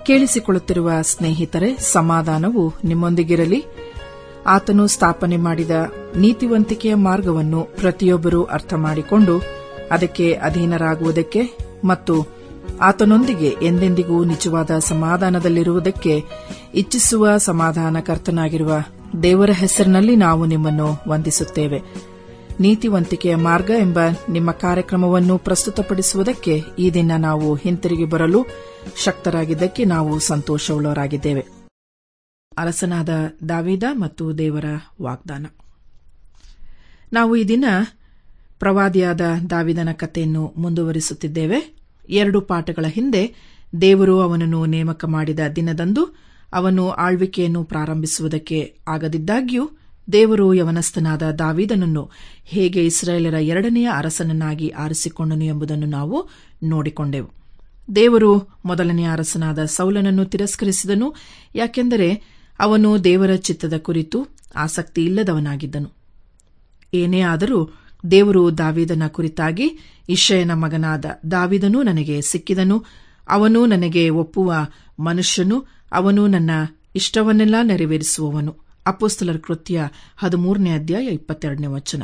ಕೇಳಿಸಿಕೊಳ್ಳುತ್ತಿರುವ ಸ್ನೇಹಿತರೆ ಸಮಾಧಾನವು ನಿಮ್ಮೊಂದಿಗಿರಲಿ ಆತನು ಸ್ಥಾಪನೆ ಮಾಡಿದ ನೀತಿವಂತಿಕೆಯ ಮಾರ್ಗವನ್ನು ಪ್ರತಿಯೊಬ್ಬರೂ ಅರ್ಥ ಮಾಡಿಕೊಂಡು ಅದಕ್ಕೆ ಅಧೀನರಾಗುವುದಕ್ಕೆ ಮತ್ತು ಆತನೊಂದಿಗೆ ಎಂದೆಂದಿಗೂ ನಿಜವಾದ ಸಮಾಧಾನದಲ್ಲಿರುವುದಕ್ಕೆ ಇಚ್ಛಿಸುವ ಸಮಾಧಾನಕರ್ತನಾಗಿರುವ ದೇವರ ಹೆಸರಿನಲ್ಲಿ ನಾವು ನಿಮ್ಮನ್ನು ವಂದಿಸುತ್ತೇವೆ ನೀತಿವಂತಿಕೆಯ ಮಾರ್ಗ ಎಂಬ ನಿಮ್ಮ ಕಾರ್ಯಕ್ರಮವನ್ನು ಪ್ರಸ್ತುತಪಡಿಸುವುದಕ್ಕೆ ಈ ದಿನ ನಾವು ಹಿಂತಿರುಗಿ ಬರಲು ಶಕ್ತರಾಗಿದ್ದಕ್ಕೆ ನಾವು ಸಂತೋಷವುಳ್ಳವರಾಗಿದ್ದೇವೆ ಅರಸನಾದ ದಾವಿದ ಮತ್ತು ದೇವರ ವಾಗ್ದಾನ ನಾವು ಈ ದಿನ ಪ್ರವಾದಿಯಾದ ದಾವಿದನ ಕಥೆಯನ್ನು ಮುಂದುವರಿಸುತ್ತಿದ್ದೇವೆ ಎರಡು ಪಾಠಗಳ ಹಿಂದೆ ದೇವರು ಅವನನ್ನು ನೇಮಕ ಮಾಡಿದ ದಿನದಂದು ಅವನು ಆಳ್ವಿಕೆಯನ್ನು ಪ್ರಾರಂಭಿಸುವುದಕ್ಕೆ ಆಗದಿದ್ದಾಗ್ಯೂ ದೇವರು ಯವನಸ್ಥನಾದ ದಾವಿದನನ್ನು ಹೇಗೆ ಇಸ್ರಾಯೇಲರ ಎರಡನೆಯ ಅರಸನನ್ನಾಗಿ ಆರಿಸಿಕೊಂಡನು ಎಂಬುದನ್ನು ನಾವು ನೋಡಿಕೊಂಡೆವು ದೇವರು ಮೊದಲನೆಯ ಅರಸನಾದ ಸೌಲನನ್ನು ತಿರಸ್ಕರಿಸಿದನು ಯಾಕೆಂದರೆ ಅವನು ದೇವರ ಚಿತ್ತದ ಕುರಿತು ಆಸಕ್ತಿ ಇಲ್ಲದವನಾಗಿದ್ದನು ಏನೇ ಆದರೂ ದೇವರು ದಾವಿದನ ಕುರಿತಾಗಿ ಇಷಯನ ಮಗನಾದ ದಾವಿದನೂ ನನಗೆ ಸಿಕ್ಕಿದನು ಅವನು ನನಗೆ ಒಪ್ಪುವ ಮನುಷ್ಯನು ಅವನು ನನ್ನ ಇಷ್ಟವನ್ನೆಲ್ಲ ನೆರವೇರಿಸುವವನು ಅಪೋಸ್ತಲರ ಕೃತ್ಯ ಹದಿಮೂರನೇ ಅಧ್ಯಾಯ ಇಪ್ಪತ್ತೆರಡನೇ ವಚನ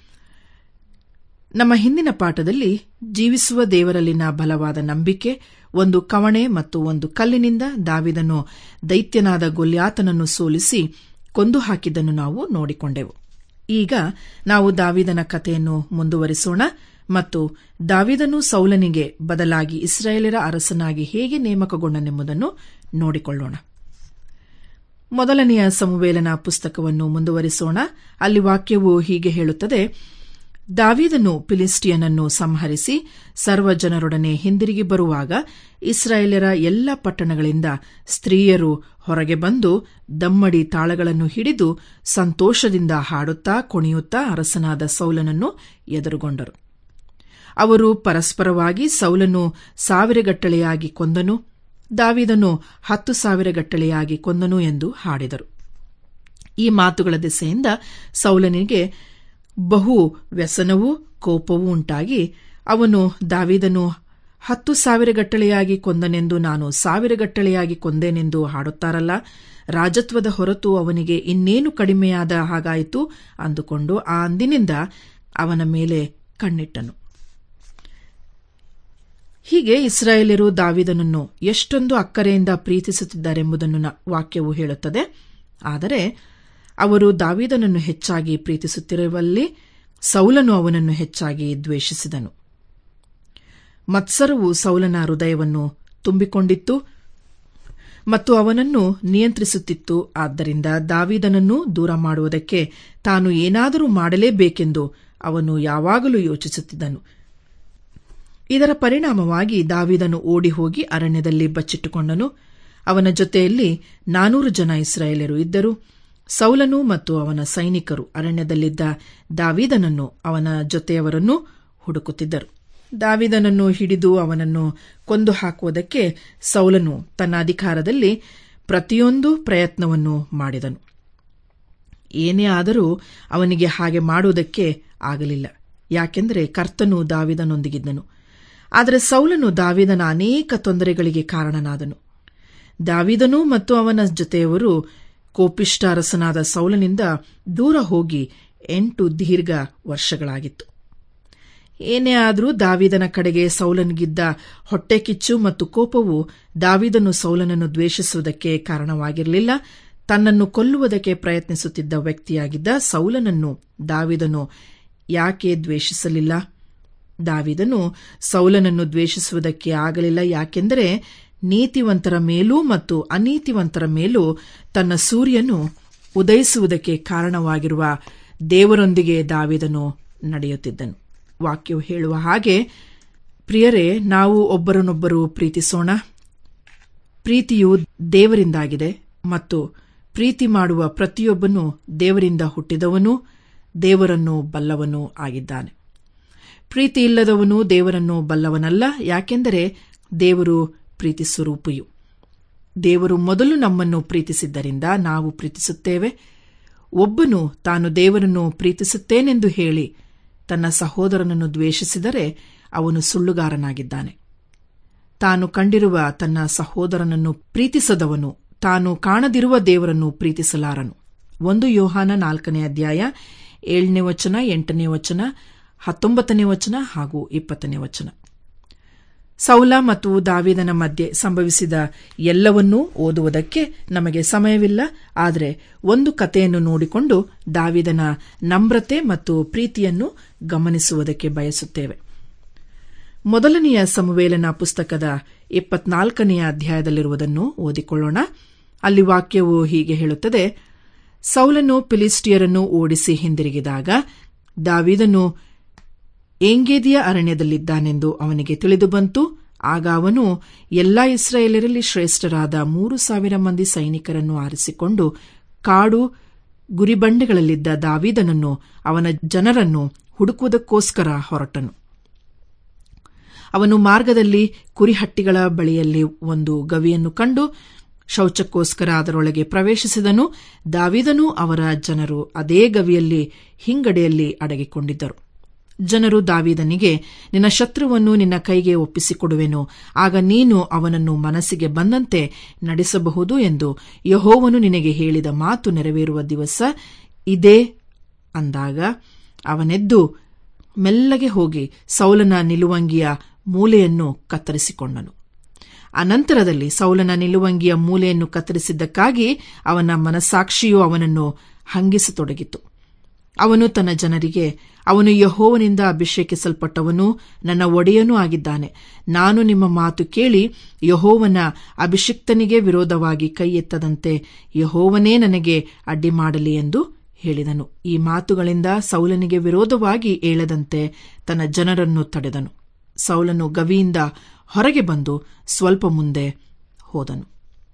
ನಮ್ಮ ಹಿಂದಿನ ಪಾಠದಲ್ಲಿ ಜೀವಿಸುವ ದೇವರಲ್ಲಿನ ಬಲವಾದ ನಂಬಿಕೆ ಒಂದು ಕವಣೆ ಮತ್ತು ಒಂದು ಕಲ್ಲಿನಿಂದ ದಾವಿದನು ದೈತ್ಯನಾದ ಗೊಲ್ಯಾತನನ್ನು ಸೋಲಿಸಿ ಕೊಂದು ಹಾಕಿದ್ದನ್ನು ನಾವು ನೋಡಿಕೊಂಡೆವು ಈಗ ನಾವು ದಾವಿದನ ಕಥೆಯನ್ನು ಮುಂದುವರಿಸೋಣ ಮತ್ತು ದಾವಿದನು ಸೌಲನಿಗೆ ಬದಲಾಗಿ ಇಸ್ರಾಯೇಲರ ಅರಸನಾಗಿ ಹೇಗೆ ನೇಮಕಗೊಂಡನೆಂಬುದನ್ನು ನೋಡಿಕೊಳ್ಳೋಣ ಮೊದಲನೆಯ ಸಮುವೇಲನ ಪುಸ್ತಕವನ್ನು ಮುಂದುವರಿಸೋಣ ಅಲ್ಲಿ ವಾಕ್ಯವು ಹೀಗೆ ಹೇಳುತ್ತದೆ ದಾವಿದನು ಫಿಲಿಸ್ಟಿಯನನ್ನು ಸಂಹರಿಸಿ ಸರ್ವಜನರೊಡನೆ ಹಿಂದಿರುಗಿ ಬರುವಾಗ ಇಸ್ರಾಯೇಲರ ಎಲ್ಲ ಪಟ್ಟಣಗಳಿಂದ ಸ್ತ್ರೀಯರು ಹೊರಗೆ ಬಂದು ದಮ್ಮಡಿ ತಾಳಗಳನ್ನು ಹಿಡಿದು ಸಂತೋಷದಿಂದ ಹಾಡುತ್ತಾ ಕುಣಿಯುತ್ತಾ ಅರಸನಾದ ಸೌಲನನ್ನು ಎದುರುಗೊಂಡರು ಅವರು ಪರಸ್ಪರವಾಗಿ ಸೌಲನು ಸಾವಿರಗಟ್ಟಲೆಯಾಗಿ ಕೊಂದನು ದಾವಿದನು ಹತ್ತು ಸಾವಿರ ಗಟ್ಟಲೆಯಾಗಿ ಕೊಂದನು ಎಂದು ಹಾಡಿದರು ಈ ಮಾತುಗಳ ದೆಸೆಯಿಂದ ಸೌಲನಿಗೆ ಬಹು ವ್ಯಸನವೂ ಕೋಪವೂ ಉಂಟಾಗಿ ಅವನು ದಾವಿದನು ಹತ್ತು ಸಾವಿರ ಗಟ್ಟಲೆಯಾಗಿ ಕೊಂದನೆಂದು ನಾನು ಸಾವಿರ ಗಟ್ಟಲೆಯಾಗಿ ಕೊಂದೇನೆಂದು ಹಾಡುತ್ತಾರಲ್ಲ ರಾಜತ್ವದ ಹೊರತು ಅವನಿಗೆ ಇನ್ನೇನು ಕಡಿಮೆಯಾದ ಹಾಗಾಯಿತು ಅಂದುಕೊಂಡು ಆ ಅಂದಿನಿಂದ ಅವನ ಮೇಲೆ ಕಣ್ಣಿಟ್ಟನು ಹೀಗೆ ಇಸ್ರಾಯೇಲರು ದಾವಿದನನ್ನು ಎಷ್ಟೊಂದು ಅಕ್ಕರೆಯಿಂದ ಪ್ರೀತಿಸುತ್ತಿದ್ದಾರೆಂಬುದನ್ನು ವಾಕ್ಯವು ಹೇಳುತ್ತದೆ ಆದರೆ ಅವರು ದಾವಿದನನ್ನು ಹೆಚ್ಚಾಗಿ ಪ್ರೀತಿಸುತ್ತಿರುವಲ್ಲಿ ಸೌಲನು ಅವನನ್ನು ಹೆಚ್ಚಾಗಿ ದ್ವೇಷಿಸಿದನು ಮತ್ಸರವು ಸೌಲನ ಹೃದಯವನ್ನು ತುಂಬಿಕೊಂಡಿತ್ತು ಮತ್ತು ಅವನನ್ನು ನಿಯಂತ್ರಿಸುತ್ತಿತ್ತು ಆದ್ದರಿಂದ ದಾವಿದನನ್ನು ದೂರ ಮಾಡುವುದಕ್ಕೆ ತಾನು ಏನಾದರೂ ಮಾಡಲೇಬೇಕೆಂದು ಅವನು ಯಾವಾಗಲೂ ಯೋಚಿಸುತ್ತಿದ್ದನು ಇದರ ಪರಿಣಾಮವಾಗಿ ದಾವಿದನು ಓಡಿ ಹೋಗಿ ಅರಣ್ಯದಲ್ಲಿ ಬಚ್ಚಿಟ್ಟುಕೊಂಡನು ಅವನ ಜೊತೆಯಲ್ಲಿ ನಾನೂರು ಜನ ಇಸ್ರಾಯೇಲರು ಇದ್ದರು ಸೌಲನು ಮತ್ತು ಅವನ ಸೈನಿಕರು ಅರಣ್ಯದಲ್ಲಿದ್ದ ದಾವಿದನನ್ನು ಅವನ ಜೊತೆಯವರನ್ನು ಹುಡುಕುತ್ತಿದ್ದರು ದಾವಿದನನ್ನು ಹಿಡಿದು ಅವನನ್ನು ಕೊಂದು ಹಾಕುವುದಕ್ಕೆ ಸೌಲನು ತನ್ನ ಅಧಿಕಾರದಲ್ಲಿ ಪ್ರತಿಯೊಂದು ಪ್ರಯತ್ನವನ್ನು ಮಾಡಿದನು ಏನೇ ಆದರೂ ಅವನಿಗೆ ಹಾಗೆ ಮಾಡುವುದಕ್ಕೆ ಆಗಲಿಲ್ಲ ಯಾಕೆಂದರೆ ಕರ್ತನು ದಾವಿದನೊಂದಿಗಿದ್ದನು ಆದರೆ ಸೌಲನು ದಾವಿದನ ಅನೇಕ ತೊಂದರೆಗಳಿಗೆ ಕಾರಣನಾದನು ದಾವಿದನು ಮತ್ತು ಅವನ ಜೊತೆಯವರು ಕೋಪಿಷ್ಟ ಅರಸನಾದ ಸೌಲನಿಂದ ದೂರ ಹೋಗಿ ಎಂಟು ದೀರ್ಘ ವರ್ಷಗಳಾಗಿತ್ತು ಏನೇ ಆದರೂ ದಾವಿದನ ಕಡೆಗೆ ಸೌಲನಿಗಿದ್ದ ಹೊಟ್ಟೆಕಿಚ್ಚು ಮತ್ತು ಕೋಪವು ದಾವಿದನು ಸೌಲನನ್ನು ದ್ವೇಷಿಸುವುದಕ್ಕೆ ಕಾರಣವಾಗಿರಲಿಲ್ಲ ತನ್ನನ್ನು ಕೊಲ್ಲುವುದಕ್ಕೆ ಪ್ರಯತ್ನಿಸುತ್ತಿದ್ದ ವ್ಯಕ್ತಿಯಾಗಿದ್ದ ಸೌಲನನ್ನು ದಾವಿದನು ಯಾಕೆ ದ್ವೇಷಿಸಲಿಲ್ಲ ದಾವಿದನು ಸೌಲನನ್ನು ದ್ವೇಷಿಸುವುದಕ್ಕೆ ಆಗಲಿಲ್ಲ ಯಾಕೆಂದರೆ ನೀತಿವಂತರ ಮೇಲೂ ಮತ್ತು ಅನೀತಿವಂತರ ಮೇಲೂ ತನ್ನ ಸೂರ್ಯನು ಉದಯಿಸುವುದಕ್ಕೆ ಕಾರಣವಾಗಿರುವ ದೇವರೊಂದಿಗೆ ದಾವಿದನು ನಡೆಯುತ್ತಿದ್ದನು ವಾಕ್ಯವು ಹೇಳುವ ಹಾಗೆ ಪ್ರಿಯರೇ ನಾವು ಒಬ್ಬರನ್ನೊಬ್ಬರು ಪ್ರೀತಿಸೋಣ ಪ್ರೀತಿಯು ದೇವರಿಂದಾಗಿದೆ ಮತ್ತು ಪ್ರೀತಿ ಮಾಡುವ ಪ್ರತಿಯೊಬ್ಬನು ದೇವರಿಂದ ಹುಟ್ಟಿದವನು ದೇವರನ್ನು ಬಲ್ಲವನೂ ಆಗಿದ್ದಾನೆ ಪ್ರೀತಿ ಇಲ್ಲದವನು ದೇವರನ್ನು ಬಲ್ಲವನಲ್ಲ ಯಾಕೆಂದರೆ ದೇವರು ಪ್ರೀತಿ ಸ್ವರೂಪಿಯು ದೇವರು ಮೊದಲು ನಮ್ಮನ್ನು ಪ್ರೀತಿಸಿದ್ದರಿಂದ ನಾವು ಪ್ರೀತಿಸುತ್ತೇವೆ ಒಬ್ಬನು ತಾನು ದೇವರನ್ನು ಪ್ರೀತಿಸುತ್ತೇನೆಂದು ಹೇಳಿ ತನ್ನ ಸಹೋದರನನ್ನು ದ್ವೇಷಿಸಿದರೆ ಅವನು ಸುಳ್ಳುಗಾರನಾಗಿದ್ದಾನೆ ತಾನು ಕಂಡಿರುವ ತನ್ನ ಸಹೋದರನನ್ನು ಪ್ರೀತಿಸದವನು ತಾನು ಕಾಣದಿರುವ ದೇವರನ್ನು ಪ್ರೀತಿಸಲಾರನು ಒಂದು ಯೋಹಾನ ನಾಲ್ಕನೇ ಅಧ್ಯಾಯ ಏಳನೇ ವಚನ ಎಂಟನೇ ವಚನ ಹತ್ತೊಂಬತ್ತನೇ ವಚನ ಹಾಗೂ ಇಪ್ಪತ್ತನೇ ವಚನ ಸೌಲ ಮತ್ತು ದಾವಿದನ ಮಧ್ಯೆ ಸಂಭವಿಸಿದ ಎಲ್ಲವನ್ನೂ ಓದುವುದಕ್ಕೆ ನಮಗೆ ಸಮಯವಿಲ್ಲ ಆದರೆ ಒಂದು ಕಥೆಯನ್ನು ನೋಡಿಕೊಂಡು ದಾವಿದನ ನಮ್ರತೆ ಮತ್ತು ಪ್ರೀತಿಯನ್ನು ಗಮನಿಸುವುದಕ್ಕೆ ಬಯಸುತ್ತೇವೆ ಮೊದಲನೆಯ ಸಮವೇಲನ ಪುಸ್ತಕದ ಇಪ್ಪತ್ನಾಲ್ಕನೆಯ ಅಧ್ಯಾಯದಲ್ಲಿರುವುದನ್ನು ಓದಿಕೊಳ್ಳೋಣ ಅಲ್ಲಿ ವಾಕ್ಯವು ಹೀಗೆ ಹೇಳುತ್ತದೆ ಸೌಲನು ಫಿಲಿಸ್ಟಿಯರನ್ನು ಓಡಿಸಿ ಹಿಂದಿರುಗಿದಾಗ ದಾವಿದನು ಏಂಗೇದಿಯ ಅರಣ್ಯದಲ್ಲಿದ್ದಾನೆಂದು ಅವನಿಗೆ ತಿಳಿದುಬಂತು ಆಗ ಅವನು ಎಲ್ಲಾ ಇಸ್ರಾಯೇಲರಲ್ಲಿ ಶ್ರೇಷ್ಠರಾದ ಮೂರು ಸಾವಿರ ಮಂದಿ ಸೈನಿಕರನ್ನು ಆರಿಸಿಕೊಂಡು ಕಾಡು ಗುರಿಬಂಡೆಗಳಲ್ಲಿದ್ದ ದಾವಿದನನ್ನು ಅವನ ಜನರನ್ನು ಹುಡುಕುವುದಕ್ಕೋಸ್ಕರ ಹೊರಟನು ಅವನು ಮಾರ್ಗದಲ್ಲಿ ಕುರಿಹಟ್ಟಿಗಳ ಬಳಿಯಲ್ಲಿ ಒಂದು ಗವಿಯನ್ನು ಕಂಡು ಶೌಚಕ್ಕೋಸ್ಕರ ಅದರೊಳಗೆ ಪ್ರವೇಶಿಸಿದನು ದಾವಿದನೂ ಅವರ ಜನರು ಅದೇ ಗವಿಯಲ್ಲಿ ಹಿಂಗಡೆಯಲ್ಲಿ ಅಡಗಿಕೊಂಡಿದ್ದರು ಜನರು ದಾವಿದನಿಗೆ ನಿನ್ನ ಶತ್ರುವನ್ನು ನಿನ್ನ ಕೈಗೆ ಒಪ್ಪಿಸಿಕೊಡುವೆನು ಆಗ ನೀನು ಅವನನ್ನು ಮನಸ್ಸಿಗೆ ಬಂದಂತೆ ನಡೆಸಬಹುದು ಎಂದು ಯಹೋವನು ನಿನಗೆ ಹೇಳಿದ ಮಾತು ನೆರವೇರುವ ದಿವಸ ಇದೇ ಅಂದಾಗ ಅವನೆದ್ದು ಮೆಲ್ಲಗೆ ಹೋಗಿ ಸೌಲನ ನಿಲುವಂಗಿಯ ಮೂಲೆಯನ್ನು ಕತ್ತರಿಸಿಕೊಂಡನು ಅನಂತರದಲ್ಲಿ ಸೌಲನ ನಿಲುವಂಗಿಯ ಮೂಲೆಯನ್ನು ಕತ್ತರಿಸಿದ್ದಕ್ಕಾಗಿ ಅವನ ಮನಸ್ಸಾಕ್ಷಿಯು ಅವನನ್ನು ಹಂಗಿಸತೊಡಗಿತು ಅವನು ತನ್ನ ಜನರಿಗೆ ಅವನು ಯಹೋವನಿಂದ ಅಭಿಷೇಕಿಸಲ್ಪಟ್ಟವನು ನನ್ನ ಒಡೆಯನೂ ಆಗಿದ್ದಾನೆ ನಾನು ನಿಮ್ಮ ಮಾತು ಕೇಳಿ ಯಹೋವನ ಅಭಿಷಿಕ್ತನಿಗೆ ವಿರೋಧವಾಗಿ ಕೈ ಎತ್ತದಂತೆ ಯಹೋವನೇ ನನಗೆ ಅಡ್ಡಿ ಮಾಡಲಿ ಎಂದು ಹೇಳಿದನು ಈ ಮಾತುಗಳಿಂದ ಸೌಲನಿಗೆ ವಿರೋಧವಾಗಿ ಏಳದಂತೆ ತನ್ನ ಜನರನ್ನು ತಡೆದನು ಸೌಲನು ಗವಿಯಿಂದ ಹೊರಗೆ ಬಂದು ಸ್ವಲ್ಪ ಮುಂದೆ ಹೋದನು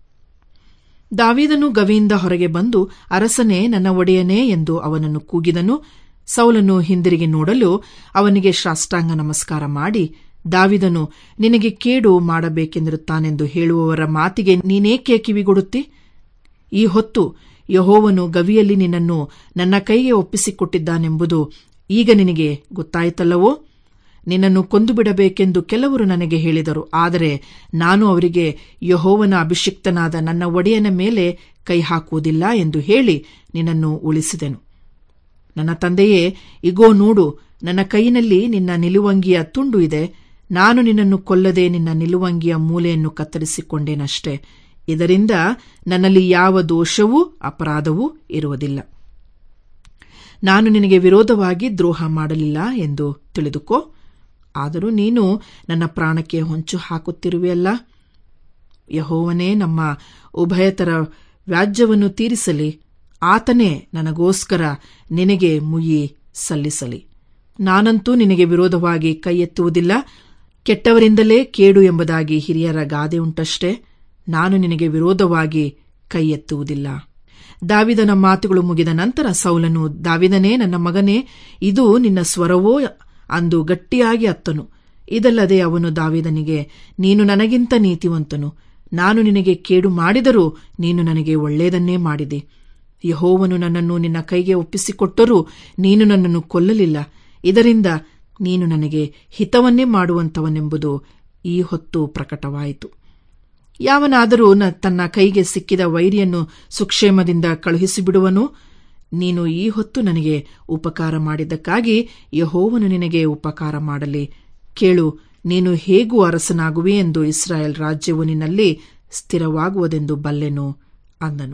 ದಾವೀದನು ಗವಿಯಿಂದ ಹೊರಗೆ ಬಂದು ಅರಸನೇ ನನ್ನ ಒಡೆಯನೇ ಎಂದು ಅವನನ್ನು ಕೂಗಿದನು ಸೌಲನು ಹಿಂದಿರುಗಿ ನೋಡಲು ಅವನಿಗೆ ಶಾಷ್ಟಾಂಗ ನಮಸ್ಕಾರ ಮಾಡಿ ದಾವಿದನು ನಿನಗೆ ಕೇಡು ಮಾಡಬೇಕೆಂದಿರುತ್ತಾನೆಂದು ಹೇಳುವವರ ಮಾತಿಗೆ ನೀನೇಕೆ ಕಿವಿಗೊಡುತ್ತಿ ಈ ಹೊತ್ತು ಯಹೋವನು ಗವಿಯಲ್ಲಿ ನಿನ್ನನ್ನು ನನ್ನ ಕೈಗೆ ಒಪ್ಪಿಸಿಕೊಟ್ಟಿದ್ದಾನೆಂಬುದು ಈಗ ನಿನಗೆ ಗೊತ್ತಾಯಿತಲ್ಲವೋ ನಿನ್ನನ್ನು ಕೊಂದು ಬಿಡಬೇಕೆಂದು ಕೆಲವರು ನನಗೆ ಹೇಳಿದರು ಆದರೆ ನಾನು ಅವರಿಗೆ ಯಹೋವನ ಅಭಿಷಿಕ್ತನಾದ ನನ್ನ ಒಡೆಯನ ಮೇಲೆ ಕೈ ಹಾಕುವುದಿಲ್ಲ ಎಂದು ಹೇಳಿ ನಿನ್ನನ್ನು ಉಳಿಸಿದೆನು ನನ್ನ ತಂದೆಯೇ ಇಗೋ ನೋಡು ನನ್ನ ಕೈಯಲ್ಲಿ ನಿನ್ನ ನಿಲುವಂಗಿಯ ತುಂಡು ಇದೆ ನಾನು ನಿನ್ನನ್ನು ಕೊಲ್ಲದೆ ನಿನ್ನ ನಿಲುವಂಗಿಯ ಮೂಲೆಯನ್ನು ಕತ್ತರಿಸಿಕೊಂಡೇನಷ್ಟೇ ಇದರಿಂದ ನನ್ನಲ್ಲಿ ಯಾವ ದೋಷವೂ ಅಪರಾಧವೂ ಇರುವುದಿಲ್ಲ ನಾನು ನಿನಗೆ ವಿರೋಧವಾಗಿ ದ್ರೋಹ ಮಾಡಲಿಲ್ಲ ಎಂದು ತಿಳಿದುಕೋ ಆದರೂ ನೀನು ನನ್ನ ಪ್ರಾಣಕ್ಕೆ ಹೊಂಚು ಹಾಕುತ್ತಿರುವೆಯಲ್ಲ ಯಹೋವನೇ ನಮ್ಮ ಉಭಯತರ ವ್ಯಾಜ್ಯವನ್ನು ತೀರಿಸಲಿ ಆತನೇ ನನಗೋಸ್ಕರ ನಿನಗೆ ಮುಯಿ ಸಲ್ಲಿಸಲಿ ನಾನಂತೂ ನಿನಗೆ ವಿರೋಧವಾಗಿ ಕೈ ಎತ್ತುವುದಿಲ್ಲ ಕೆಟ್ಟವರಿಂದಲೇ ಕೇಡು ಎಂಬುದಾಗಿ ಹಿರಿಯರ ಗಾದೆ ಉಂಟಷ್ಟೇ ನಾನು ನಿನಗೆ ವಿರೋಧವಾಗಿ ಕೈ ಎತ್ತುವುದಿಲ್ಲ ದಾವಿದನ ಮಾತುಗಳು ಮುಗಿದ ನಂತರ ಸೌಲನು ದಾವಿದನೇ ನನ್ನ ಮಗನೇ ಇದು ನಿನ್ನ ಸ್ವರವೋ ಅಂದು ಗಟ್ಟಿಯಾಗಿ ಅತ್ತನು ಇದಲ್ಲದೆ ಅವನು ದಾವಿದನಿಗೆ ನೀನು ನನಗಿಂತ ನೀತಿವಂತನು ನಾನು ನಿನಗೆ ಕೇಡು ಮಾಡಿದರೂ ನೀನು ನನಗೆ ಒಳ್ಳೆಯದನ್ನೇ ಮಾಡಿದೆ ಯಹೋವನು ನನ್ನನ್ನು ನಿನ್ನ ಕೈಗೆ ಒಪ್ಪಿಸಿಕೊಟ್ಟರೂ ನೀನು ನನ್ನನ್ನು ಕೊಲ್ಲಲಿಲ್ಲ ಇದರಿಂದ ನೀನು ನನಗೆ ಹಿತವನ್ನೇ ಮಾಡುವಂತವನೆಂಬುದು ಈ ಹೊತ್ತು ಪ್ರಕಟವಾಯಿತು ಯಾವನಾದರೂ ತನ್ನ ಕೈಗೆ ಸಿಕ್ಕಿದ ವೈರಿಯನ್ನು ಸುಕ್ಷೇಮದಿಂದ ಕಳುಹಿಸಿಬಿಡುವನು ನೀನು ಈ ಹೊತ್ತು ನನಗೆ ಉಪಕಾರ ಮಾಡಿದ್ದಕ್ಕಾಗಿ ಯಹೋವನು ನಿನಗೆ ಉಪಕಾರ ಮಾಡಲಿ ಕೇಳು ನೀನು ಹೇಗೂ ಅರಸನಾಗುವೆ ಎಂದು ಇಸ್ರಾಯೇಲ್ ರಾಜ್ಯವು ನಿನ್ನಲ್ಲಿ ಸ್ಥಿರವಾಗುವುದೆಂದು ಬಲ್ಲೆನು ಅಂದನು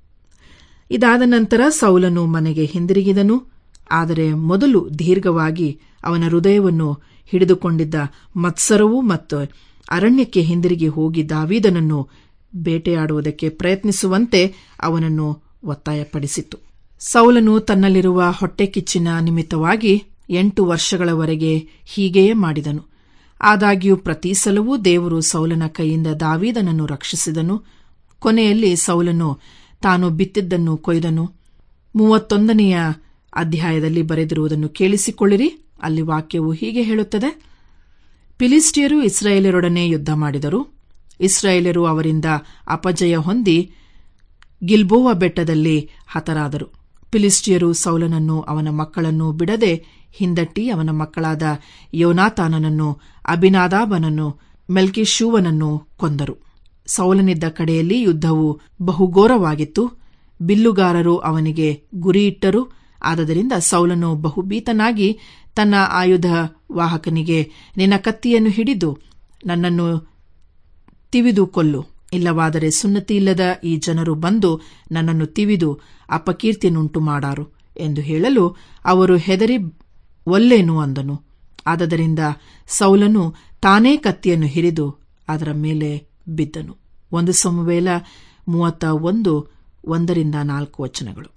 ಇದಾದ ನಂತರ ಸೌಲನು ಮನೆಗೆ ಹಿಂದಿರುಗಿದನು ಆದರೆ ಮೊದಲು ದೀರ್ಘವಾಗಿ ಅವನ ಹೃದಯವನ್ನು ಹಿಡಿದುಕೊಂಡಿದ್ದ ಮತ್ಸರವೂ ಮತ್ತು ಅರಣ್ಯಕ್ಕೆ ಹಿಂದಿರುಗಿ ಹೋಗಿ ದಾವೀದನನ್ನು ಬೇಟೆಯಾಡುವುದಕ್ಕೆ ಪ್ರಯತ್ನಿಸುವಂತೆ ಅವನನ್ನು ಒತ್ತಾಯಪಡಿಸಿತು ಸೌಲನು ತನ್ನಲ್ಲಿರುವ ಹೊಟ್ಟೆ ಕಿಚ್ಚಿನ ನಿಮಿತ್ತವಾಗಿ ಎಂಟು ವರ್ಷಗಳವರೆಗೆ ಹೀಗೆಯೇ ಮಾಡಿದನು ಆದಾಗ್ಯೂ ಪ್ರತಿ ಸಲವೂ ದೇವರು ಸೌಲನ ಕೈಯಿಂದ ದಾವೀದನನ್ನು ರಕ್ಷಿಸಿದನು ಕೊನೆಯಲ್ಲಿ ಸೌಲನು ತಾನು ಬಿತ್ತಿದ್ದನ್ನು ಕೊಯ್ದನು ಮೂವತ್ತೊಂದನೆಯ ಅಧ್ಯಾಯದಲ್ಲಿ ಬರೆದಿರುವುದನ್ನು ಕೇಳಿಸಿಕೊಳ್ಳಿರಿ ಅಲ್ಲಿ ವಾಕ್ಯವು ಹೀಗೆ ಹೇಳುತ್ತದೆ ಫಿಲಿಸ್ಟಿಯರು ಇಸ್ರಾಯೇಲರೊಡನೆ ಯುದ್ಧ ಮಾಡಿದರು ಇಸ್ರಾಯೇಲರು ಅವರಿಂದ ಅಪಜಯ ಹೊಂದಿ ಗಿಲ್ಬೋವ ಬೆಟ್ಟದಲ್ಲಿ ಹತರಾದರು ಫಿಲಿಸ್ಟಿಯರು ಸೌಲನನ್ನು ಅವನ ಮಕ್ಕಳನ್ನು ಬಿಡದೆ ಹಿಂದಟ್ಟಿ ಅವನ ಮಕ್ಕಳಾದ ಯೋನಾತಾನನನ್ನು ಅಭಿನಾದಾಬನನ್ನು ಮೆಲ್ಕಿಶೂವನನ್ನು ಕೊಂದರು ಸೌಲನಿದ್ದ ಕಡೆಯಲ್ಲಿ ಯುದ್ಧವು ಬಹುಘೋರವಾಗಿತ್ತು ಬಿಲ್ಲುಗಾರರು ಅವನಿಗೆ ಗುರಿಯಿಟ್ಟರು ಆದದರಿಂದ ಸೌಲನು ಬಹುಭೀತನಾಗಿ ತನ್ನ ಆಯುಧ ವಾಹಕನಿಗೆ ನಿನ್ನ ಕತ್ತಿಯನ್ನು ಹಿಡಿದು ನನ್ನನ್ನು ತಿವಿದು ಕೊಲ್ಲು ಇಲ್ಲವಾದರೆ ಸುನ್ನತಿಯಿಲ್ಲದ ಈ ಜನರು ಬಂದು ನನ್ನನ್ನು ತಿವಿದು ಅಪಕೀರ್ತಿಯನ್ನುಂಟು ಮಾಡಾರು ಎಂದು ಹೇಳಲು ಅವರು ಹೆದರಿ ಒಲ್ಲೇನು ಅಂದನು ಆದದರಿಂದ ಸೌಲನು ತಾನೇ ಕತ್ತಿಯನ್ನು ಹಿರಿದು ಅದರ ಮೇಲೆ ಬಿದ್ದನು ಒಂದು ಸಮವೇಲ ಮೂವತ್ತ ಒಂದು ಒಂದರಿಂದ ನಾಲ್ಕು ವಚನಗಳು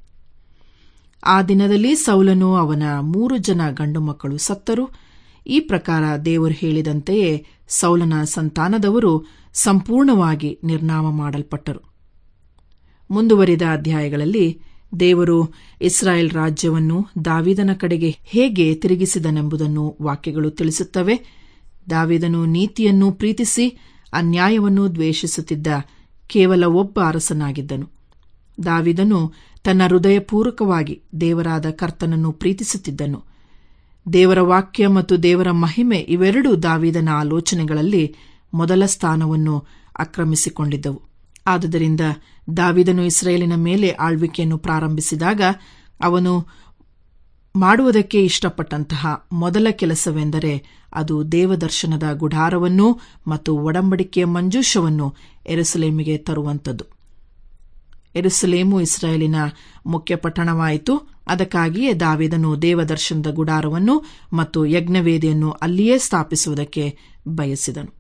ಆ ದಿನದಲ್ಲಿ ಸೌಲನು ಅವನ ಮೂರು ಜನ ಗಂಡು ಮಕ್ಕಳು ಸತ್ತರು ಈ ಪ್ರಕಾರ ದೇವರು ಹೇಳಿದಂತೆಯೇ ಸೌಲನ ಸಂತಾನದವರು ಸಂಪೂರ್ಣವಾಗಿ ನಿರ್ನಾಮ ಮಾಡಲ್ಪಟ್ಟರು ಮುಂದುವರಿದ ಅಧ್ಯಾಯಗಳಲ್ಲಿ ದೇವರು ಇಸ್ರಾಯೇಲ್ ರಾಜ್ಯವನ್ನು ದಾವಿದನ ಕಡೆಗೆ ಹೇಗೆ ತಿರುಗಿಸಿದನೆಂಬುದನ್ನು ವಾಕ್ಯಗಳು ತಿಳಿಸುತ್ತವೆ ದಾವಿದನು ನೀತಿಯನ್ನು ಪ್ರೀತಿಸಿ ಅನ್ಯಾಯವನ್ನು ದ್ವೇಷಿಸುತ್ತಿದ್ದ ಕೇವಲ ಒಬ್ಬ ಅರಸನಾಗಿದ್ದನು ದಾವಿದನು ತನ್ನ ಹೃದಯಪೂರ್ವಕವಾಗಿ ದೇವರಾದ ಕರ್ತನನ್ನು ಪ್ರೀತಿಸುತ್ತಿದ್ದನು ದೇವರ ವಾಕ್ಯ ಮತ್ತು ದೇವರ ಮಹಿಮೆ ಇವೆರಡೂ ದಾವಿದನ ಆಲೋಚನೆಗಳಲ್ಲಿ ಮೊದಲ ಸ್ಥಾನವನ್ನು ಆಕ್ರಮಿಸಿಕೊಂಡಿದ್ದವು ಆದುದರಿಂದ ದಾವಿದನು ಇಸ್ರೇಲಿನ ಮೇಲೆ ಆಳ್ವಿಕೆಯನ್ನು ಪ್ರಾರಂಭಿಸಿದಾಗ ಅವನು ಮಾಡುವುದಕ್ಕೆ ಇಷ್ಟಪಟ್ಟಂತಹ ಮೊದಲ ಕೆಲಸವೆಂದರೆ ಅದು ದೇವದರ್ಶನದ ಗುಡಾರವನ್ನು ಮತ್ತು ಒಡಂಬಡಿಕೆಯ ಮಂಜೂಷವನ್ನು ಎರುಸಲೇಮಿಗೆ ತರುವಂಥದ್ದು ಎರುಸಲೇಮು ಇಸ್ರಾಯೇಲಿನ ಮುಖ್ಯ ಪಟ್ಟಣವಾಯಿತು ಅದಕ್ಕಾಗಿಯೇ ದಾವಿದನು ದೇವದರ್ಶನದ ಗುಡಾರವನ್ನು ಮತ್ತು ಯಜ್ಞವೇದಿಯನ್ನು ಅಲ್ಲಿಯೇ ಸ್ಥಾಪಿಸುವುದಕ್ಕೆ ಬಯಸಿದನು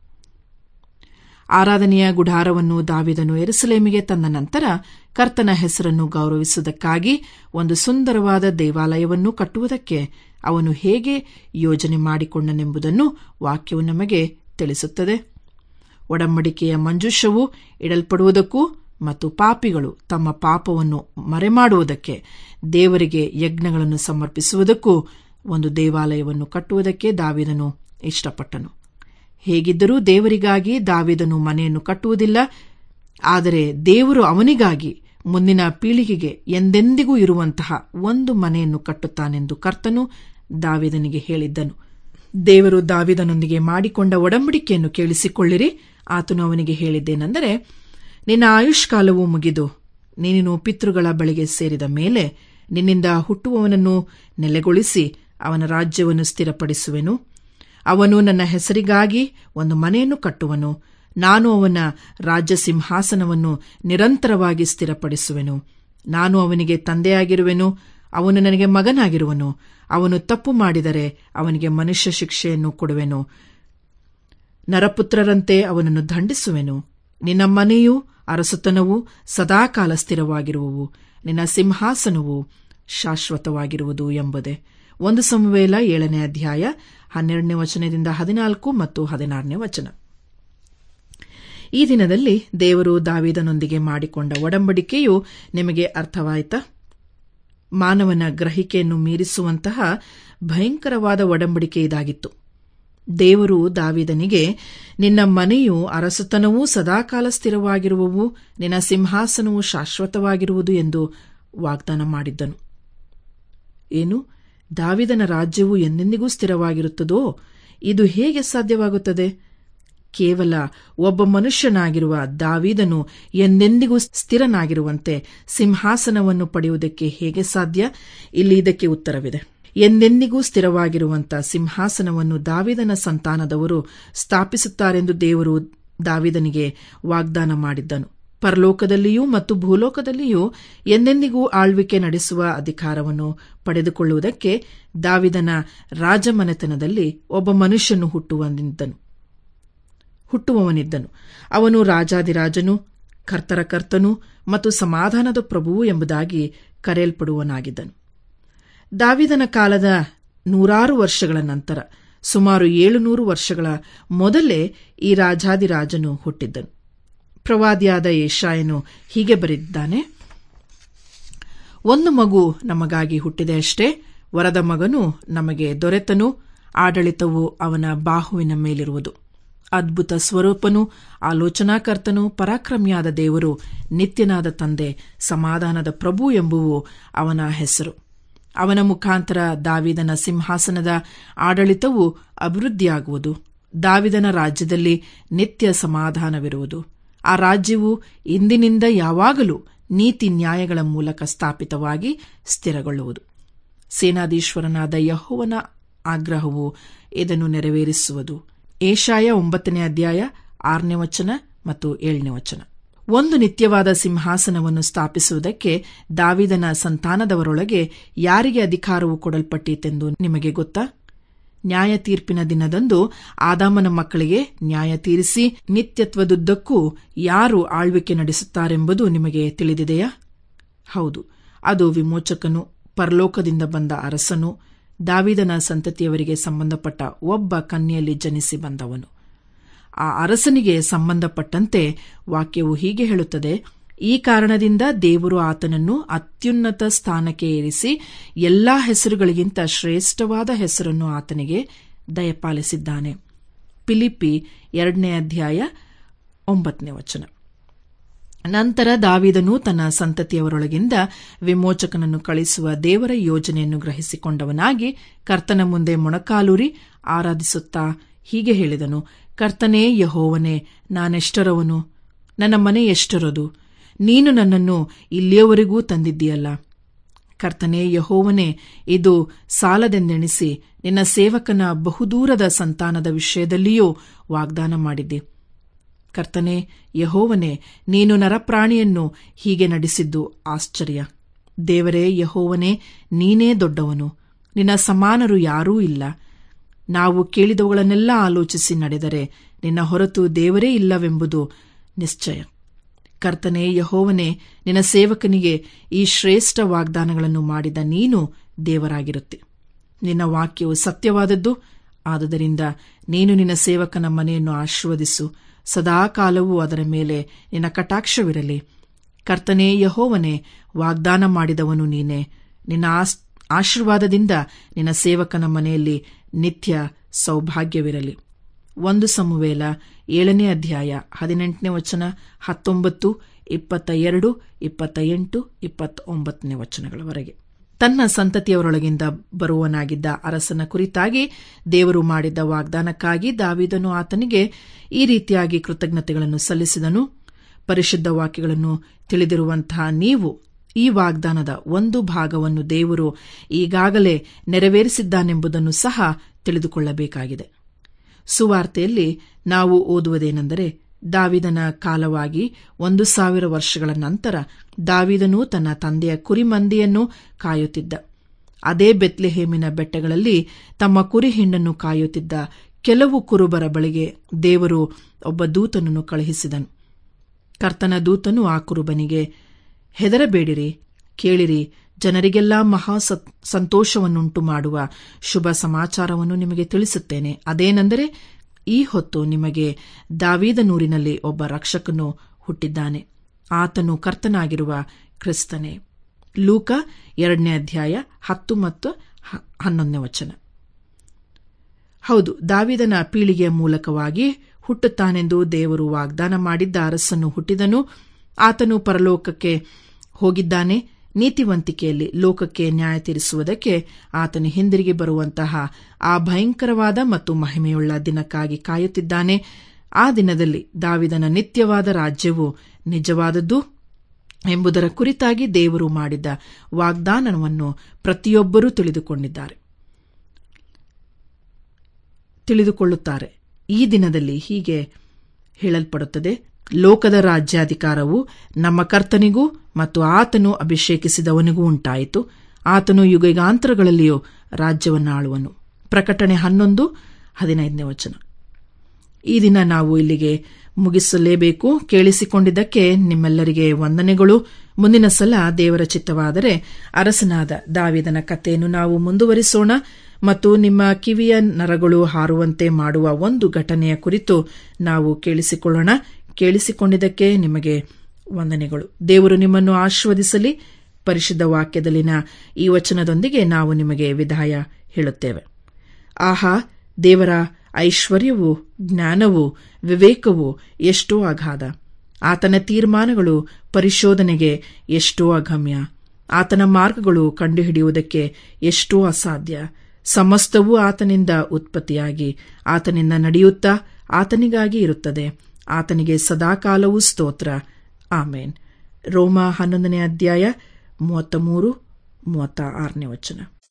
ಆರಾಧನೆಯ ಗುಡಾರವನ್ನು ದಾವಿದನು ಎರುಸಲೇಮಿಗೆ ತಂದ ನಂತರ ಕರ್ತನ ಹೆಸರನ್ನು ಗೌರವಿಸುವುದಕ್ಕಾಗಿ ಒಂದು ಸುಂದರವಾದ ದೇವಾಲಯವನ್ನು ಕಟ್ಟುವುದಕ್ಕೆ ಅವನು ಹೇಗೆ ಯೋಜನೆ ಮಾಡಿಕೊಂಡನೆಂಬುದನ್ನು ವಾಕ್ಯವು ನಮಗೆ ತಿಳಿಸುತ್ತದೆ ಒಡಂಬಡಿಕೆಯ ಮಂಜುಷವು ಇಡಲ್ಪಡುವುದಕ್ಕೂ ಮತ್ತು ಪಾಪಿಗಳು ತಮ್ಮ ಪಾಪವನ್ನು ಮರೆಮಾಡುವುದಕ್ಕೆ ದೇವರಿಗೆ ಯಜ್ಞಗಳನ್ನು ಸಮರ್ಪಿಸುವುದಕ್ಕೂ ಒಂದು ದೇವಾಲಯವನ್ನು ಕಟ್ಟುವುದಕ್ಕೆ ದಾವಿದನು ಇಷ್ಟಪಟ್ಟನು ಹೇಗಿದ್ದರೂ ದೇವರಿಗಾಗಿ ದಾವಿದನು ಮನೆಯನ್ನು ಕಟ್ಟುವುದಿಲ್ಲ ಆದರೆ ದೇವರು ಅವನಿಗಾಗಿ ಮುಂದಿನ ಪೀಳಿಗೆಗೆ ಎಂದೆಂದಿಗೂ ಇರುವಂತಹ ಒಂದು ಮನೆಯನ್ನು ಕಟ್ಟುತ್ತಾನೆಂದು ಕರ್ತನು ದಾವಿದನಿಗೆ ಹೇಳಿದ್ದನು ದೇವರು ದಾವಿದನೊಂದಿಗೆ ಮಾಡಿಕೊಂಡ ಒಡಂಬಡಿಕೆಯನ್ನು ಕೇಳಿಸಿಕೊಳ್ಳಿರಿ ಆತನು ಅವನಿಗೆ ಹೇಳಿದ್ದೇನೆಂದರೆ ನಿನ್ನ ಆಯುಷ್ಕಾಲವು ಮುಗಿದು ನೀನು ಪಿತೃಗಳ ಬಳಿಗೆ ಸೇರಿದ ಮೇಲೆ ನಿನ್ನಿಂದ ಹುಟ್ಟುವವನನ್ನು ನೆಲೆಗೊಳಿಸಿ ಅವನ ರಾಜ್ಯವನ್ನು ಸ್ಥಿರಪಡಿಸುವೆನು ಅವನು ನನ್ನ ಹೆಸರಿಗಾಗಿ ಒಂದು ಮನೆಯನ್ನು ಕಟ್ಟುವನು ನಾನು ಅವನ ರಾಜ್ಯ ಸಿಂಹಾಸನವನ್ನು ನಿರಂತರವಾಗಿ ಸ್ಥಿರಪಡಿಸುವೆನು ನಾನು ಅವನಿಗೆ ತಂದೆಯಾಗಿರುವೆನು ಅವನು ನನಗೆ ಮಗನಾಗಿರುವನು ಅವನು ತಪ್ಪು ಮಾಡಿದರೆ ಅವನಿಗೆ ಮನುಷ್ಯ ಶಿಕ್ಷೆಯನ್ನು ಕೊಡುವೆನು ನರಪುತ್ರರಂತೆ ಅವನನ್ನು ದಂಡಿಸುವೆನು ನಿನ್ನ ಮನೆಯೂ ಅರಸುತನವೂ ಸದಾಕಾಲ ಸ್ಥಿರವಾಗಿರುವವು ನಿನ್ನ ಸಿಂಹಾಸನವು ಶಾಶ್ವತವಾಗಿರುವುದು ಎಂಬುದೇ ಒಂದು ಸಮವೇಲ ಏಳನೇ ಅಧ್ಯಾಯ ಹನ್ನೆರಡನೇ ವಚನದಿಂದ ಹದಿನಾಲ್ಕು ಮತ್ತು ಹದಿನಾರನೇ ವಚನ ಈ ದಿನದಲ್ಲಿ ದೇವರು ದಾವಿದನೊಂದಿಗೆ ಮಾಡಿಕೊಂಡ ಒಡಂಬಡಿಕೆಯು ನಿಮಗೆ ಅರ್ಥವಾಯಿತಾ ಮಾನವನ ಗ್ರಹಿಕೆಯನ್ನು ಮೀರಿಸುವಂತಹ ಭಯಂಕರವಾದ ಒಡಂಬಡಿಕೆ ಇದಾಗಿತ್ತು ದೇವರು ದಾವಿದನಿಗೆ ನಿನ್ನ ಮನೆಯು ಅರಸುತನವೂ ಸದಾಕಾಲ ಸ್ಥಿರವಾಗಿರುವವು ನಿನ್ನ ಸಿಂಹಾಸನವು ಶಾಶ್ವತವಾಗಿರುವುದು ಎಂದು ವಾಗ್ದಾನ ಮಾಡಿದ್ದನು ಏನು ದಾವಿದನ ರಾಜ್ಯವು ಎಂದೆಂದಿಗೂ ಸ್ಥಿರವಾಗಿರುತ್ತದೋ ಇದು ಹೇಗೆ ಸಾಧ್ಯವಾಗುತ್ತದೆ ಕೇವಲ ಒಬ್ಬ ಮನುಷ್ಯನಾಗಿರುವ ದಾವಿದನು ಎಂದೆಂದಿಗೂ ಸ್ಥಿರನಾಗಿರುವಂತೆ ಸಿಂಹಾಸನವನ್ನು ಪಡೆಯುವುದಕ್ಕೆ ಹೇಗೆ ಸಾಧ್ಯ ಇಲ್ಲಿ ಇದಕ್ಕೆ ಉತ್ತರವಿದೆ ಎಂದೆಂದಿಗೂ ಸ್ಥಿರವಾಗಿರುವಂತ ಸಿಂಹಾಸನವನ್ನು ದಾವಿದನ ಸಂತಾನದವರು ಸ್ಥಾಪಿಸುತ್ತಾರೆಂದು ದೇವರು ದಾವಿದನಿಗೆ ವಾಗ್ದಾನ ಮಾಡಿದ್ದನು ಪರಲೋಕದಲ್ಲಿಯೂ ಮತ್ತು ಭೂಲೋಕದಲ್ಲಿಯೂ ಎಂದೆಂದಿಗೂ ಆಳ್ವಿಕೆ ನಡೆಸುವ ಅಧಿಕಾರವನ್ನು ಪಡೆದುಕೊಳ್ಳುವುದಕ್ಕೆ ದಾವಿದನ ರಾಜಮನೆತನದಲ್ಲಿ ಒಬ್ಬ ಮನುಷ್ಯನು ಹುಟ್ಟುವನಿದ್ದನು ಹುಟ್ಟುವವನಿದ್ದನು ಅವನು ರಾಜಾದಿರಾಜನು ಕರ್ತರ ಕರ್ತನು ಮತ್ತು ಸಮಾಧಾನದ ಪ್ರಭುವು ಎಂಬುದಾಗಿ ಕರೆಯಲ್ಪಡುವನಾಗಿದ್ದನು ದಾವಿದನ ಕಾಲದ ನೂರಾರು ವರ್ಷಗಳ ನಂತರ ಸುಮಾರು ಏಳುನೂರು ವರ್ಷಗಳ ಮೊದಲೇ ಈ ರಾಜಾದಿರಾಜನು ಹುಟ್ಟಿದ್ದನು ಪ್ರವಾದಿಯಾದ ಯಶಾಯನು ಹೀಗೆ ಬರೆದಿದ್ದಾನೆ ಒಂದು ಮಗು ನಮಗಾಗಿ ಹುಟ್ಟಿದೆ ಅಷ್ಟೇ ವರದ ಮಗನು ನಮಗೆ ದೊರೆತನು ಆಡಳಿತವು ಅವನ ಬಾಹುವಿನ ಮೇಲಿರುವುದು ಅದ್ಭುತ ಸ್ವರೂಪನು ಆಲೋಚನಾಕರ್ತನು ಪರಾಕ್ರಮಿಯಾದ ದೇವರು ನಿತ್ಯನಾದ ತಂದೆ ಸಮಾಧಾನದ ಪ್ರಭು ಎಂಬುವು ಅವನ ಹೆಸರು ಅವನ ಮುಖಾಂತರ ದಾವಿದನ ಸಿಂಹಾಸನದ ಆಡಳಿತವು ಅಭಿವೃದ್ಧಿಯಾಗುವುದು ದಾವಿದನ ರಾಜ್ಯದಲ್ಲಿ ನಿತ್ಯ ಸಮಾಧಾನವಿರುವುದು ಆ ರಾಜ್ಯವು ಇಂದಿನಿಂದ ಯಾವಾಗಲೂ ನೀತಿ ನ್ಯಾಯಗಳ ಮೂಲಕ ಸ್ಥಾಪಿತವಾಗಿ ಸ್ಥಿರಗೊಳ್ಳುವುದು ಸೇನಾಧೀಶ್ವರನಾದ ಯಹೋವನ ಆಗ್ರಹವು ಇದನ್ನು ನೆರವೇರಿಸುವುದು ಏಷಾಯ ಒಂಬತ್ತನೇ ಅಧ್ಯಾಯ ಆರನೇ ವಚನ ಮತ್ತು ಏಳನೇ ವಚನ ಒಂದು ನಿತ್ಯವಾದ ಸಿಂಹಾಸನವನ್ನು ಸ್ಥಾಪಿಸುವುದಕ್ಕೆ ದಾವಿದನ ಸಂತಾನದವರೊಳಗೆ ಯಾರಿಗೆ ಅಧಿಕಾರವು ಕೊಡಲ್ಪಟ್ಟಿತೆಂದು ನಿಮಗೆ ಗೊತ್ತಾ ನ್ಯಾಯ ತೀರ್ಪಿನ ದಿನದಂದು ಆದಾಮನ ಮಕ್ಕಳಿಗೆ ನ್ಯಾಯ ತೀರಿಸಿ ನಿತ್ಯತ್ವದುದ್ದಕ್ಕೂ ಯಾರು ಆಳ್ವಿಕೆ ನಡೆಸುತ್ತಾರೆಂಬುದು ನಿಮಗೆ ತಿಳಿದಿದೆಯಾ ಹೌದು ಅದು ವಿಮೋಚಕನು ಪರಲೋಕದಿಂದ ಬಂದ ಅರಸನು ದಾವಿದನ ಸಂತತಿಯವರಿಗೆ ಸಂಬಂಧಪಟ್ಟ ಒಬ್ಬ ಕನ್ಯೆಯಲ್ಲಿ ಜನಿಸಿ ಬಂದವನು ಆ ಅರಸನಿಗೆ ಸಂಬಂಧಪಟ್ಟಂತೆ ವಾಕ್ಯವು ಹೀಗೆ ಹೇಳುತ್ತದೆ ಈ ಕಾರಣದಿಂದ ದೇವರು ಆತನನ್ನು ಅತ್ಯುನ್ನತ ಸ್ಥಾನಕ್ಕೆ ಏರಿಸಿ ಎಲ್ಲಾ ಹೆಸರುಗಳಿಗಿಂತ ಶ್ರೇಷ್ಠವಾದ ಹೆಸರನ್ನು ಆತನಿಗೆ ದಯಪಾಲಿಸಿದ್ದಾನೆ ಪಿಲಿಪಿ ಎರಡನೇ ಅಧ್ಯಾಯ ಒಂಬತ್ತನೇ ವಚನ ನಂತರ ದಾವಿದನು ತನ್ನ ಸಂತತಿಯವರೊಳಗಿಂದ ವಿಮೋಚಕನನ್ನು ಕಳಿಸುವ ದೇವರ ಯೋಜನೆಯನ್ನು ಗ್ರಹಿಸಿಕೊಂಡವನಾಗಿ ಕರ್ತನ ಮುಂದೆ ಮೊಣಕಾಲೂರಿ ಆರಾಧಿಸುತ್ತಾ ಹೀಗೆ ಹೇಳಿದನು ಕರ್ತನೇ ಯಹೋವನೇ ನಾನೆಷ್ಟರವನು ನನ್ನ ಮನೆ ಎಷ್ಟರದು ನೀನು ನನ್ನನ್ನು ಇಲ್ಲಿಯವರೆಗೂ ತಂದಿದ್ದೀಯಲ್ಲ ಕರ್ತನೇ ಯಹೋವನೇ ಇದು ಸಾಲದೆಂದೆಣಿಸಿ ನಿನ್ನ ಸೇವಕನ ಬಹುದೂರದ ಸಂತಾನದ ವಿಷಯದಲ್ಲಿಯೂ ವಾಗ್ದಾನ ಮಾಡಿದ್ದೆ ಕರ್ತನೆ ಯಹೋವನೇ ನೀನು ನರಪ್ರಾಣಿಯನ್ನು ಹೀಗೆ ನಡೆಸಿದ್ದು ಆಶ್ಚರ್ಯ ದೇವರೇ ಯಹೋವನೇ ನೀನೇ ದೊಡ್ಡವನು ನಿನ್ನ ಸಮಾನರು ಯಾರೂ ಇಲ್ಲ ನಾವು ಕೇಳಿದವುಗಳನ್ನೆಲ್ಲ ಆಲೋಚಿಸಿ ನಡೆದರೆ ನಿನ್ನ ಹೊರತು ದೇವರೇ ಇಲ್ಲವೆಂಬುದು ನಿಶ್ಚಯ ಕರ್ತನೆ ಯಹೋವನೇ ನಿನ್ನ ಸೇವಕನಿಗೆ ಈ ಶ್ರೇಷ್ಠ ವಾಗ್ದಾನಗಳನ್ನು ಮಾಡಿದ ನೀನು ದೇವರಾಗಿರುತ್ತೆ ನಿನ್ನ ವಾಕ್ಯವು ಸತ್ಯವಾದದ್ದು ಆದುದರಿಂದ ನೀನು ನಿನ್ನ ಸೇವಕನ ಮನೆಯನ್ನು ಆಶೀರ್ವದಿಸು ಸದಾಕಾಲವೂ ಅದರ ಮೇಲೆ ನಿನ್ನ ಕಟಾಕ್ಷವಿರಲಿ ಕರ್ತನೇ ಯಹೋವನೇ ವಾಗ್ದಾನ ಮಾಡಿದವನು ನೀನೆ ನಿನ್ನ ಆಶೀರ್ವಾದದಿಂದ ನಿನ್ನ ಸೇವಕನ ಮನೆಯಲ್ಲಿ ನಿತ್ಯ ಸೌಭಾಗ್ಯವಿರಲಿ ಒಂದು ಸಮುವೇಲ ಏಳನೇ ಅಧ್ಯಾಯ ಹದಿನೆಂಟನೇ ವಚನ ಹತ್ತೊಂಬತ್ತು ಇಪ್ಪತ್ತ ಎರಡು ಇಪ್ಪತ್ತ ಎಂಟು ಇಪ್ಪತ್ತೊಂಬತ್ತನೇ ವಚನಗಳವರೆಗೆ ತನ್ನ ಸಂತತಿಯವರೊಳಗಿಂದ ಬರುವನಾಗಿದ್ದ ಅರಸನ ಕುರಿತಾಗಿ ದೇವರು ಮಾಡಿದ್ದ ವಾಗ್ದಾನಕ್ಕಾಗಿ ದಾವಿದನು ಆತನಿಗೆ ಈ ರೀತಿಯಾಗಿ ಕೃತಜ್ಞತೆಗಳನ್ನು ಸಲ್ಲಿಸಿದನು ಪರಿಶುದ್ಧ ವಾಕ್ಯಗಳನ್ನು ತಿಳಿದಿರುವಂತಹ ನೀವು ಈ ವಾಗ್ದಾನದ ಒಂದು ಭಾಗವನ್ನು ದೇವರು ಈಗಾಗಲೇ ನೆರವೇರಿಸಿದ್ದಾನೆಂಬುದನ್ನು ಸಹ ತಿಳಿದುಕೊಳ್ಳಬೇಕಾಗಿದೆ ಸುವಾರ್ತೆಯಲ್ಲಿ ನಾವು ಓದುವುದೇನೆಂದರೆ ದಾವಿದನ ಕಾಲವಾಗಿ ಒಂದು ಸಾವಿರ ವರ್ಷಗಳ ನಂತರ ದಾವಿದನು ತನ್ನ ತಂದೆಯ ಕುರಿಮಂದಿಯನ್ನು ಕಾಯುತ್ತಿದ್ದ ಅದೇ ಬೆತ್ಲೆಹೇಮಿನ ಬೆಟ್ಟಗಳಲ್ಲಿ ತಮ್ಮ ಕುರಿ ಹಿಂಡನ್ನು ಕಾಯುತ್ತಿದ್ದ ಕೆಲವು ಕುರುಬರ ಬಳಿಗೆ ದೇವರು ಒಬ್ಬ ದೂತನನ್ನು ಕಳುಹಿಸಿದನು ಕರ್ತನ ದೂತನು ಆ ಕುರುಬನಿಗೆ ಹೆದರಬೇಡಿರಿ ಕೇಳಿರಿ ಜನರಿಗೆಲ್ಲ ಮಹಾ ಸಂತೋಷವನ್ನುಂಟು ಮಾಡುವ ಶುಭ ಸಮಾಚಾರವನ್ನು ನಿಮಗೆ ತಿಳಿಸುತ್ತೇನೆ ಅದೇನೆಂದರೆ ಈ ಹೊತ್ತು ನಿಮಗೆ ದಾವೀದನೂರಿನಲ್ಲಿ ಒಬ್ಬ ರಕ್ಷಕನು ಹುಟ್ಟಿದ್ದಾನೆ ಆತನು ಕರ್ತನಾಗಿರುವ ಕ್ರಿಸ್ತನೇ ಲೂಕ ಎರಡನೇ ಅಧ್ಯಾಯ ಹತ್ತು ಮತ್ತು ಹನ್ನೊಂದನೇ ವಚನ ಹೌದು ದಾವಿದನ ಪೀಳಿಗೆಯ ಮೂಲಕವಾಗಿ ಹುಟ್ಟುತ್ತಾನೆಂದು ದೇವರು ವಾಗ್ದಾನ ಮಾಡಿದ್ದ ಅರಸನ್ನು ಹುಟ್ಟಿದನು ಆತನು ಪರಲೋಕಕ್ಕೆ ಹೋಗಿದ್ದಾನೆ ನೀತಿವಂತಿಕೆಯಲ್ಲಿ ಲೋಕಕ್ಕೆ ನ್ಯಾಯ ತೀರಿಸುವುದಕ್ಕೆ ಆತನು ಹಿಂದಿರುಗಿ ಬರುವಂತಹ ಆ ಭಯಂಕರವಾದ ಮತ್ತು ಮಹಿಮೆಯುಳ್ಳ ದಿನಕ್ಕಾಗಿ ಕಾಯುತ್ತಿದ್ದಾನೆ ಆ ದಿನದಲ್ಲಿ ದಾವಿದನ ನಿತ್ಯವಾದ ರಾಜ್ಯವು ನಿಜವಾದದ್ದು ಎಂಬುದರ ಕುರಿತಾಗಿ ದೇವರು ಮಾಡಿದ ವಾಗ್ದಾನವನ್ನು ಪ್ರತಿಯೊಬ್ಬರೂ ತಿಳಿದುಕೊಂಡಿದ್ದಾರೆ ತಿಳಿದುಕೊಳ್ಳುತ್ತಾರೆ ಈ ದಿನದಲ್ಲಿ ಹೀಗೆ ಹೇಳಲ್ಪಡುತ್ತದೆ ಲೋಕದ ರಾಜ್ಯಾಧಿಕಾರವು ನಮ್ಮ ಕರ್ತನಿಗೂ ಮತ್ತು ಆತನು ಅಭಿಷೇಕಿಸಿದವನಿಗೂ ಉಂಟಾಯಿತು ಆತನು ಯುಗಗಾಂತರಗಳಲ್ಲಿಯೂ ರಾಜ್ಯವನ್ನಾಳುವನು ಪ್ರಕಟಣೆ ಹನ್ನೊಂದು ಹದಿನೈದನೇ ವಚನ ಈ ದಿನ ನಾವು ಇಲ್ಲಿಗೆ ಮುಗಿಸಲೇಬೇಕು ಕೇಳಿಸಿಕೊಂಡಿದ್ದಕ್ಕೆ ನಿಮ್ಮೆಲ್ಲರಿಗೆ ವಂದನೆಗಳು ಮುಂದಿನ ಸಲ ದೇವರ ಚಿತ್ತವಾದರೆ ಅರಸನಾದ ದಾವಿದನ ಕಥೆಯನ್ನು ನಾವು ಮುಂದುವರಿಸೋಣ ಮತ್ತು ನಿಮ್ಮ ಕಿವಿಯ ನರಗಳು ಹಾರುವಂತೆ ಮಾಡುವ ಒಂದು ಘಟನೆಯ ಕುರಿತು ನಾವು ಕೇಳಿಸಿಕೊಳ್ಳೋಣ ಕೇಳಿಸಿಕೊಂಡಿದ್ದಕ್ಕೆ ನಿಮಗೆ ವಂದನೆಗಳು ದೇವರು ನಿಮ್ಮನ್ನು ಆಶೀರ್ವದಿಸಲಿ ಪರಿಶುದ್ಧ ವಾಕ್ಯದಲ್ಲಿನ ಈ ವಚನದೊಂದಿಗೆ ನಾವು ನಿಮಗೆ ವಿದಾಯ ಹೇಳುತ್ತೇವೆ ಆಹಾ ದೇವರ ಐಶ್ವರ್ಯವು ಜ್ಞಾನವು ವಿವೇಕವು ಎಷ್ಟೋ ಅಗಾಧ ಆತನ ತೀರ್ಮಾನಗಳು ಪರಿಶೋಧನೆಗೆ ಎಷ್ಟೋ ಅಗಮ್ಯ ಆತನ ಮಾರ್ಗಗಳು ಕಂಡುಹಿಡಿಯುವುದಕ್ಕೆ ಎಷ್ಟೋ ಅಸಾಧ್ಯ ಸಮಸ್ತವೂ ಆತನಿಂದ ಉತ್ಪತ್ತಿಯಾಗಿ ಆತನಿಂದ ನಡೆಯುತ್ತಾ ಆತನಿಗಾಗಿ ಇರುತ್ತದೆ ಆತನಿಗೆ ಸದಾಕಾಲವೂ ಸ್ತೋತ್ರ ಆಮೇನ್ ರೋಮ ಹನ್ನೊಂದನೇ ಅಧ್ಯಾಯ ಮೂವತ್ತ ಮೂರು ಮೂವತ್ತ ಆರನೇ ವಚನ